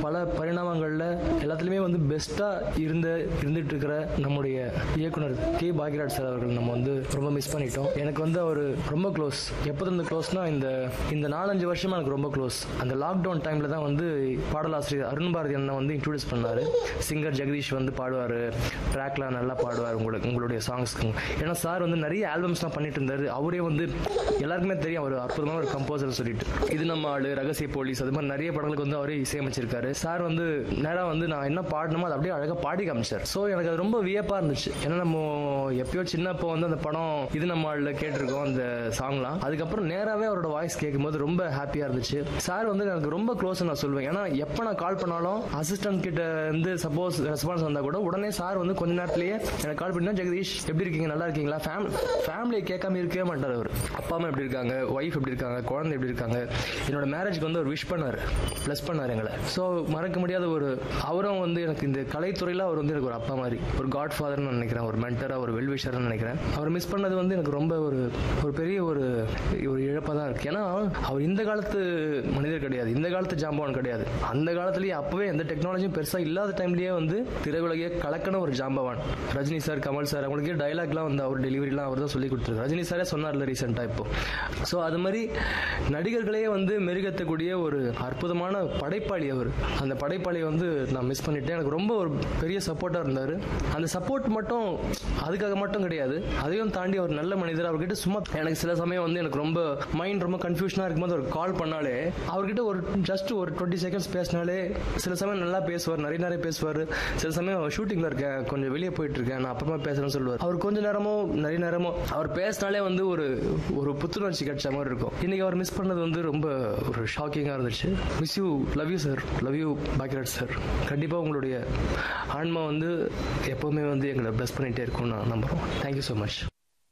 பல பரிணாமங்களில் எல்லாத்துலேயுமே வந்து பெஸ்ட்டாக இருந்த இருந்துட்டு இருக்கிற நம்முடைய இயக்குனர் கே பாக்யராஜ் சார் அவர்கள் நம்ம வந்து ரொம்ப மிஸ் பண்ணிட்டோம் எனக்கு வந்து அவர் ரொம்ப க்ளோஸ் எப்போ இருந்து க்ளோஸ்னா இந்த இந்த நாலஞ்சு வருஷமா எனக்கு ரொம்ப க்ளோஸ் அந்த லாக்டவுன் டைமில் தான் வந்து பாடலாசிரியர் அருண் பாரதி அண்ணன் வந்து இன்ட்ரடியூஸ் பண்ணார் சிங்கர் ஜெகதீஷ் வந்து பாடுவார் ட்ராக்லாம் நல்லா பாடுவார் உங்களுக்கு உங்களுடைய சாங்ஸ்க்கு ஏன்னா சார் வந்து நிறைய ஆல்பம்ஸ்லாம் பண்ணிட்டு இருந்தார் அவரே வந்து எல்லாருக்குமே தெரியும் அவர் அற்புதமான ஒரு கம்போசர் சொல்லிட்டு இது நம்ம ஆளு ரகசிய போலீஸ் அது மாதிரி நிறைய படங்களுக்கு வந்து அவரே இசையமைச்சிருக்காரு சார் வந்து நேராக வந்து நான் என்ன பாடணுமோ அதை அப்படியே அழகாக பாடி காமிச்சார் ஸோ எனக்கு அது ரொம்ப வியப்பாக இருந்துச்சு ஏன்னா நம்ம எப்பயோ சின்னப்போ வந்து அந்த படம் இது நம்ம ஆளில் கேட்டிருக்கோம் அந்த சாங்லாம் அதுக்கப்புறம் நேராகவே அவரோட வாய்ஸ் கேட்கும்போது ரொம்ப ஹாப்பியாக இருந்துச்சு சார் வந்து எனக்கு ரொம்ப க்ளோஸ் நான் சொல்லுவேன் ஏன்னா எப்போ நான் கால் பண்ணாலும் அசிஸ்டன்ட் கிட்ட இருந்து சப்போஸ் ரெஸ்பான்ஸ் வந்தால் கூட உடனே சார் வந்து கொஞ்ச நேரத்திலேயே எனக்கு கால் பண்ணா ஜெகதீஷ் எப்படி இருக்கீங்க நல்லா இருக்கீங்களா ஃபேம் ஃபேமிலியை கேட்காம இருக்கவே மாட்டார் அவர் அப்பா அம்மா எப்படி இருக்காங்க ஒய்ஃப் எப்படி இருக்காங்க குழந்தை எப்படி இருக்காங்க என்னோட மேரேஜ்க்கு வந்து ஒரு விஷ் பண்ணார் ப்ளஸ் பண்ணார் எங்களை ஸோ மறக்க முடியாத ஒரு அவரும் வந்து எனக்கு இந்த கலைத்துறையில் அவர் வந்து எனக்கு ஒரு அப்பா மாதிரி ஒரு காட் ஃபாதர்னு நினைக்கிறேன் ஒரு மென்டராக ஒரு வெல்விஷர்னு நினைக்கிறேன் அவர் மிஸ் பண்ணது வந்து எனக்கு ரொம்ப ஒரு ஒரு பெரிய ஒரு ஒரு இழப்பாக தான் இருக்கு ஏன்னா அவர் இந்த காலத்து மனிதர் கிடையாது இந்த காலத்து ஜாம்பவான் கிடையாது அந்த காலத்துலேயே அப்பவே எந்த டெக்னாலஜியும் பெருசாக இல்லாத டைம்லேயே வந்து திரையுலகையே கலக்கன ஒரு ஜாம்பவான் ரஜினி சார் கமல் சார் அவங்களுக்கே டைலாக்லாம் வந்து அவர் டெலிவரிலாம் அவர் தான் சொல்லி கொடுத்துருக்காரு ரஜினி சாரே சொன்னார்ல ரீசெண்டாக இப்போ ஸோ அது மாதிரி நடிகர்களே வந்து மெருகேற்றக்கூடிய ஒரு அற்புதமான படைப்பாளி அவர் அந்த படைப்பாளியை வந்து நான் மிஸ் பண்ணிட்டேன் எனக்கு ரொம்ப ஒரு பெரிய சப்போர்ட்டாக இருந்தார் அந்த சப்போர்ட் மட்டும் அதுக்காக மட்டும் கிடையாது அதையும் தாண்டி அவர் நல்ல மனிதர் அவர்கிட்ட சும்மா எனக்கு சில சமயம் வந்து எனக்கு ரொம்ப மைண்ட் ரொம்ப கன்ஃபியூஷனாக இருக்கும்போது ஒரு கால் பண்ணாலே அவர்கிட்ட ஒரு ஜஸ்ட் ஒரு டுவெண்ட்டி செகண்ட்ஸ் பேசினாலே சில சமயம் நல்லா பேசுவார் நிறைய நிறைய பேசுவார் சில சமயம் ஷூட்டிங்கில் இருக்கேன் கொஞ்சம் வெளியே போயிட்டு இருக்கேன் நான் அப்புறமா பேசுறேன்னு சொல்லுவார் அவர் கொஞ்ச நேரமோ நிறைய நேரமோ அவர் பேசினாலே வந்து ஒரு ஒரு புத்துணர்ச்சி கிடைச்ச மாதிரி இருக்கும் இன்னைக்கு அவர் மிஸ் பண்ணது வந்து ரொம்ப ஒரு ஷாக்கிங்காக இருந்துச்சு miss you love you sir love you Bhagyaraj sir கண்டிப்பாக உங்களுடைய ஆன்மா வந்து எப்போவுமே வந்து எங்களை ப்ளஸ் பண்ணிகிட்டே இருக்கும்னு நான் நம்புகிறோம் தேங்க்யூ ஸோ மச்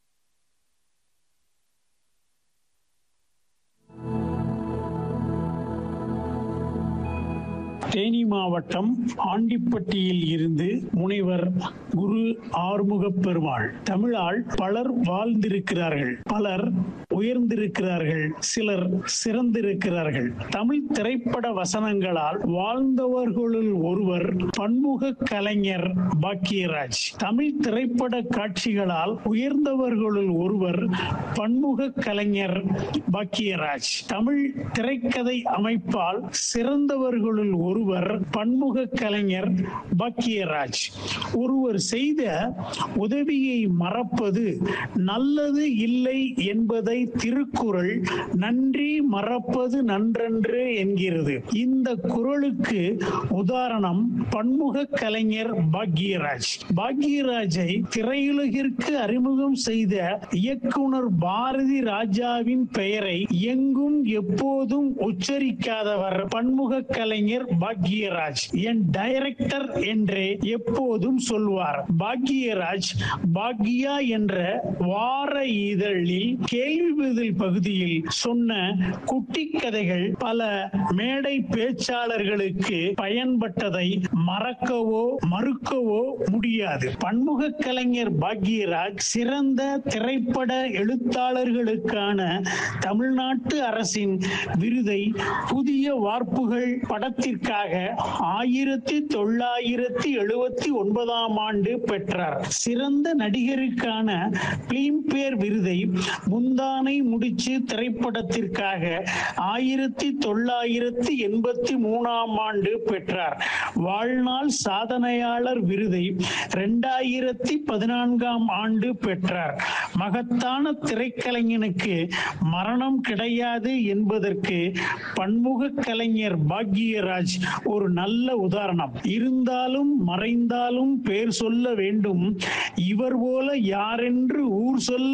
தேனி மாவட்டம் ஆண்டிப்பட்டியில் இருந்து முனைவர் குரு ஆறுமுகப் பெருமாள் தமிழால் பலர் வாழ்ந்திருக்கிறார்கள் பலர் உயர்ந்திருக்கிறார்கள் சிலர் சிறந்திருக்கிறார்கள் தமிழ் திரைப்பட வசனங்களால் வாழ்ந்தவர்களுள் ஒருவர் பன்முக கலைஞர் பாக்கியராஜ் தமிழ் திரைப்பட காட்சிகளால் உயர்ந்தவர்களுள் ஒருவர் பன்முக கலைஞர் பாக்கியராஜ் தமிழ் திரைக்கதை அமைப்பால் சிறந்தவர்களுள் ஒருவர் பன்முக கலைஞர் பாக்கியராஜ் ஒருவர் செய்த உதவியை மறப்பது நல்லது இல்லை என்பதை திருக்குறள் நன்றி மறப்பது நன்றன்று என்கிறது இந்த குறளுக்கு உதாரணம் பன்முக கலைஞர் பாக்யராஜ் பாக்யராஜை திரையுலகிற்கு அறிமுகம் செய்த இயக்குனர் பாரதி ராஜாவின் பெயரை எங்கும் எப்போதும் உச்சரிக்காதவர் பன்முக கலைஞர் பாக்யராஜ் என் டைரக்டர் என்றே எப்போதும் சொல்வார் பாக்யராஜ் பாக்யா என்ற வார இதழில் கேள்வி பதில் பகுதியில் சொன்ன குட்டி கதைகள் பல மேடை பேச்சாளர்களுக்கு பயன்பட்டதை மறக்கவோ மறுக்கவோ முடியாது பன்முக கலைஞர் பாக்யராஜ் சிறந்த திரைப்பட எழுத்தாளர்களுக்கான தமிழ்நாட்டு அரசின் விருதை புதிய வார்ப்புகள் படத்திற்காக ஆயிரத்தி தொள்ளாயிரத்தி எழுபத்தி ஒன்பதாம் ஆண்டு பெற்றார் சிறந்த நடிகருக்கான பிலிம்பேர் விருதை முந்தானை முடிச்சு திரைப்படத்திற்காக ஆயிரத்தி தொள்ளாயிரத்தி எண்பத்தி மூணாம் ஆண்டு பெற்றார் வாழ்நாள் சாதனையாளர் விருதை இரண்டாயிரத்தி பதினான்காம் ஆண்டு பெற்றார் மகத்தான திரைக்கலைஞனுக்கு மரணம் கிடையாது என்பதற்கு பன்முக கலைஞர் பாக்யராஜ் ஒரு நல்ல உதாரணம் இருந்தாலும் மறைந்தாலும் பேர் சொல்ல வேண்டும் இவர் போல யாரென்று ஊர் சொல்ல